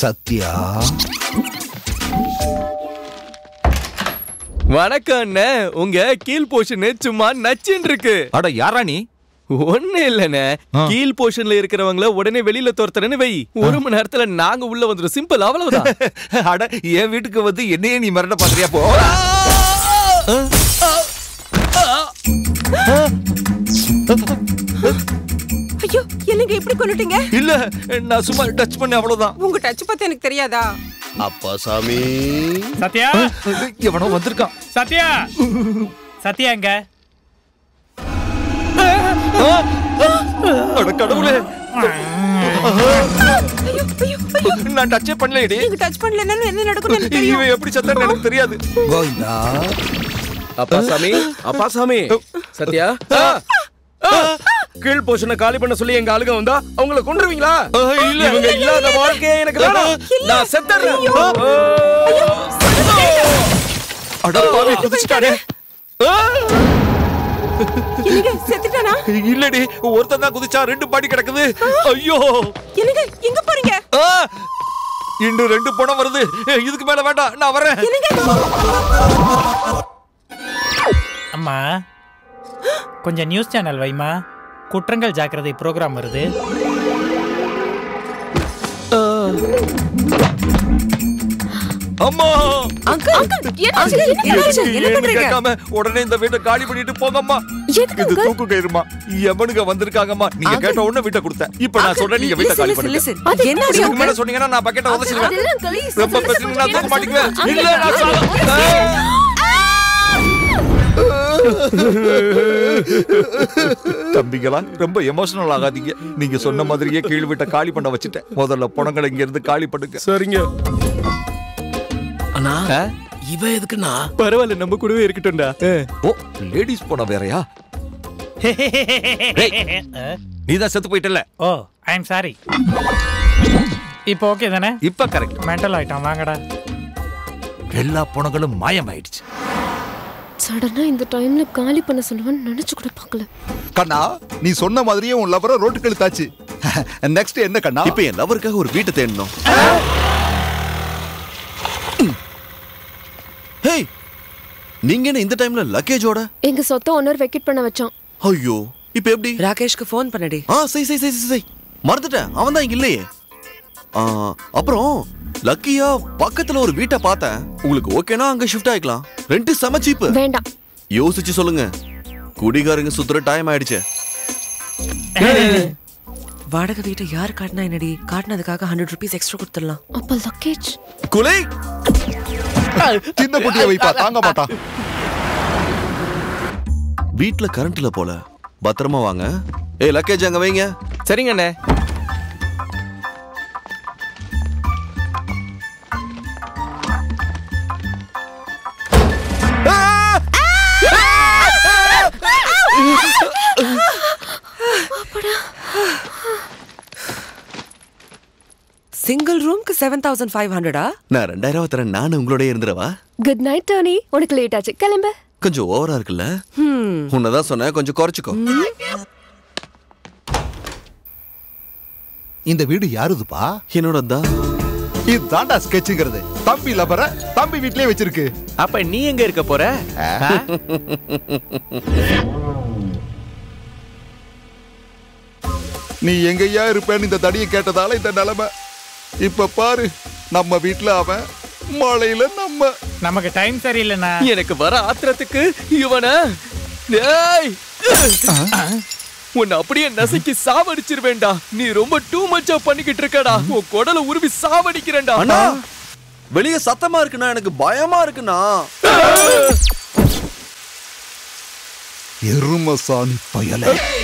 சத்யா வணக்கம் அண்ணே உங்க கீழ் போர்ஷன் சும்மா நச்சுன்னு இருக்கு அட யாரா நீ ஒண்ணு இல்லண்ணே கீழ் போர்ஷன்ல இருக்கிறவங்கள உடனே வெளியில துரத்துறேன்னு வை ஒரு மணி நேரத்துல நாங்க உள்ள வந்துடும் சிம்பிள் அவ்வளவுதான் அட என் வீட்டுக்கு வந்து என்னையே நீ மிரட்ட பாக்குறியா போ ஐயோ என்னங்க இப்படி கொண்டுட்டீங்க இல்ல நான் சும்மா டச் பண்ண அவ்வளவுதான் உங்க டச் பத்தி எனக்கு தெரியாதா அப்பா சாமி சத்யா எவனோ வந்திருக்கான் சத்யா சத்யா எங்க அட கடவுளே ஐயோ ஐயோ ஐயோ நான் டச்சே பண்ணலடி நீங்க டச் பண்ணலன்னா என்ன நடக்கும்னு எனக்கு தெரியும் இவன் எப்படி சத்தம் எனக்கு தெரியாது கோவிந்தா அப்பா சாமி அப்பா சாமி சத்யா ஆ, ஆ, கீழ் போர்ஷனை காலி பண்ண சொல்லி எங்க ஆளுங்க வந்தா அவங்கள கொண்டுருவீங்களா இல்ல இவங்க இல்லாத வாழ்க்கையே எனக்கு வேணாம் நான் செத்துறேன் அட பாவி குதிச்சிட்டானே என்னங்க செத்துட்டானா இல்லடி ஒருத்தன் தான் குதிச்சா ரெண்டு பாடி கிடக்குது ஐயோ என்னங்க எங்க போறீங்க ஆ! இன்னும் ரெண்டு பணம் வருது இதுக்கு மேல வேண்டாம் நான் வரேன் அம்மா கொஞ்சம் நியூஸ் சேனல் வைமா குற்றங்கள் ஜாக்கிரதை ப்ரோக்ராம் வருது அம்மா அங்கிள் என்னாச்சு என்னாச்சு என்ன ஏன்னு பண்றீங்க கேட்காம உடனே இந்த வீட்டை காலி பண்ணிட்டு போங்கம்மா இது தூக்கு கயிறுமா எவனுங்க வந்திருக்காங்கம்மா நீங்க கேட்ட உடனே வீட்டை கொடுத்தேன் இப்ப நான் சொல்றேன் நீங்க வீட்டை காலி பண்ணுங்க என்னாச்சு இதுக்கு மேல சொன்னீங்கன்னா நான் பக்கெட்டை உதச்சிடுவேன் ரொம்ப பிரச்சனை நான் தூக்க மாட்டேங்குவேன் இல்ல நான் சாக தம்பிகளா ரொம்ப எமோஷனல் ஆகாதீங்க நீங்க சொன்ன மாதிரியே கீழ் வீட்டை காலி பண்ண வச்சுட்டேன் முதல்ல பணங்களை இங்க இருந்து காலி பண்ணுங்க சரிங்க அண்ணா ஆ? இவ எதுக்குண்ணா பரவாயில்ல நம்ம கூடவே இருக்கட்டும்டா ஆ. ஓ லேடிஸ் போன வேறயா நீ தான் செத்து போயிட்டல ஓ ஐ எம் சாரி இப்போ ஓகே தானே இப்ப கரெக்ட் மென்டல் ஆயிட்டான் வாங்கடா எல்லா பணங்களும் மாயமாயிடுச்சு சடனா இந்த டைம்ல காலி பண்ண சொல்லுவேன்னு நினைச்சு கூட பார்க்கல கண்ணா நீ சொன்ன மாதிரியே உன் லவரை ரோட்டுக்கு இழுத்தாச்சு நெக்ஸ்ட் என்ன கண்ணா இப்ப என் லவருக்காக ஒரு வீட்டை தேடணும் ஹேய் நீங்க என்ன இந்த டைம்ல லக்கேஜோட எங்க சொத்தை ஒன்னர் வெக்கெட் பண்ண வச்சான் ஐயோ இப்ப எப்படி ராகேஷ்க்கு ஃபோன் பண்ணடி ஆ சரி சரி சரி சரி, சரி மறந்துட்டேன் அவன் தான் இங்க இல்லையே ஆ, அப்புறம் லக்கியா பக்கத்துல ஒரு வீட்டை பார்த்தேன் உங்களுக்கு ஓகேனா அங்க ஷிஃப்ட் ஆயிக்கலாம் ரெண்ட் செம சீப்பு வேண்டாம் யோசிச்சு சொல்லுங்க குடிகாரங்க சுத்துற டைம் ஆயிடுச்சு வாடகை வீட்டை யார் காட்டினா என்னடி காட்டினதுக்காக ஹண்ட்ரட் ருபீஸ் எக்ஸ்ட்ரா கொடுத்துடலாம் அப்ப லக்கேஜ் குலை சின்ன குட்டியை வைப்பா தாங்க மாட்டான் வீட்ல கரண்ட் இல்ல போல பத்திரமா வாங்க ஏய் லக்கேஜ் அங்க வைங்க சரிங்க அண்ணே சிங்கிள் ரூம்க்கு செவன் தௌசண்ட் ஃபைவ் ஹண்ட்ரடா நான் ரெண்டாயிரம் ரூபா தரேன் நான் உங்களோட இருந்துடவா குட் நைட் டோனி உனக்கு லேட் ஆச்சு கிளம்பு கொஞ்சம் ஓவரா இருக்குல்ல உன்னதான் சொன்னேன் கொஞ்சம் குறைச்சிக்கோ இந்த வீடு யாருதுப்பா என்னோட தான் இது தாண்டா ஸ்கெட்சுங்கிறது தம்பி லவரை தம்பி வீட்லயே வச்சிருக்கு அப்ப நீ எங்க இருக்க போற நீ எங்கய்யா இருப்பேன்னு இந்த தடியை கேட்டதால இந்த நிலைமை இப்ப பாரு நம்ம வீட்ல அவன் மழையில நம்ம நமக்கு டைம் சரியில்லைண்ணா எனக்கு வர ஆத்திரத்துக்கு இவன டேய் உன்னை அப்படியே நசுக்கி சாவடிச்சிருவேன்டா நீ ரொம்ப டூ மச்சா பண்ணிக்கிட்டு இருக்கடா உன் குடல உருவி சாவடிக்கிறேன்டா அண்ணா வெளிய சத்தமா இருக்குண்ணா எனக்கு பயமா இருக்குண்ணா எருமசாணி பயல